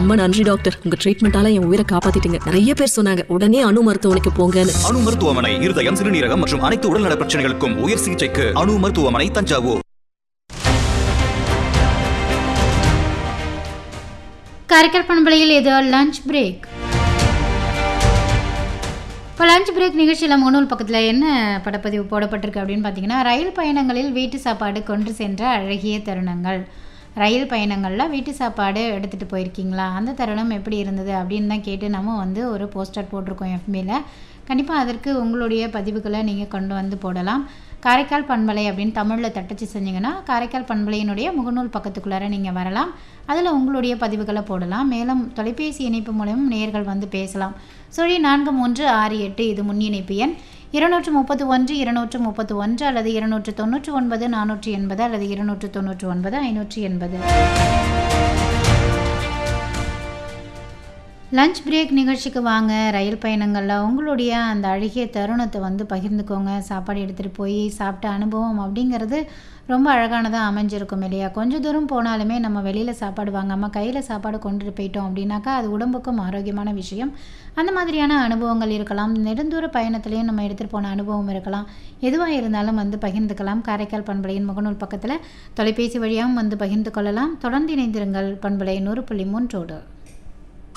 ரொம்ப நன்றி டாக்டர் உங்க ட்ரீட்மெண்டால என் உயிரை காப்பாத்திட்டீங்க நிறைய பேர் சொன்னாங்க உடனே அணு மருத்துவமனைக்கு போங்கன்னு அணு மருத்துவமனை இருதயம் சிறுநீரகம் மற்றும் அனைத்து உடல்நல பிரச்சனைகளுக்கும் உயர் சிகிச்சைக்கு அணு மருத்துவமனை தஞ்சாவூர் காரைக்கால் பண்பலையில் இது லஞ்ச் பிரேக் இப்போ லஞ்ச் பிரேக் நிகழ்ச்சியில் முகநூல் பக்கத்தில் என்ன படப்பதிவு போடப்பட்டிருக்கு அப்படின்னு பார்த்தீங்கன்னா ரயில் பயணங்களில் வீட்டு சாப்பாடு கொண்டு சென்ற அழகிய தருணங்கள் ரயில் பயணங்களில் வீட்டு சாப்பாடு எடுத்துகிட்டு போயிருக்கீங்களா அந்த தருணம் எப்படி இருந்தது அப்படின்னு தான் கேட்டு நம்ம வந்து ஒரு போஸ்டர் போட்டிருக்கோம் எஃபியில் கண்டிப்பாக அதற்கு உங்களுடைய பதிவுகளை நீங்கள் கொண்டு வந்து போடலாம் காரைக்கால் பண்பலை அப்படின்னு தமிழில் தட்டச்சு செஞ்சீங்கன்னா காரைக்கால் பண்பலையினுடைய முகநூல் பக்கத்துக்குள்ளார நீங்கள் வரலாம் அதில் உங்களுடைய பதிவுகளை போடலாம் மேலும் தொலைபேசி இணைப்பு மூலம் நேர்கள் வந்து பேசலாம் சுழி நான்கு மூன்று ஆறு எட்டு இது முன் இணைப்பு எண் இருநூற்று முப்பத்து ஒன்று இருநூற்று முப்பத்து ஒன்று அல்லது இருநூற்று தொண்ணூற்று ஒன்பது நானூற்றி எண்பது அல்லது இருநூற்று தொண்ணூற்று ஒன்பது ஐநூற்றி எண்பது லஞ்ச் பிரேக் நிகழ்ச்சிக்கு வாங்க ரயில் பயணங்களில் உங்களுடைய அந்த அழகிய தருணத்தை வந்து பகிர்ந்துக்கோங்க சாப்பாடு எடுத்துகிட்டு போய் சாப்பிட்ட அனுபவம் அப்படிங்கிறது ரொம்ப அழகானதாக அமைஞ்சிருக்கும் இல்லையா கொஞ்சம் தூரம் போனாலுமே நம்ம வெளியில் சாப்பாடு வாங்காமல் கையில் சாப்பாடு கொண்டுட்டு போயிட்டோம் அப்படின்னாக்கா அது உடம்புக்கும் ஆரோக்கியமான விஷயம் அந்த மாதிரியான அனுபவங்கள் இருக்கலாம் நெடுந்தூர பயணத்துலேயும் நம்ம எடுத்துகிட்டு போன அனுபவம் இருக்கலாம் எதுவாக இருந்தாலும் வந்து பகிர்ந்துக்கலாம் காரைக்கால் பண்பலையின் முகநூல் பக்கத்தில் தொலைபேசி வழியாகவும் வந்து பகிர்ந்து கொள்ளலாம் தொடர்ந்து இணைந்திருங்கள் பண்பலை நூறு புள்ளி மூன்றோடு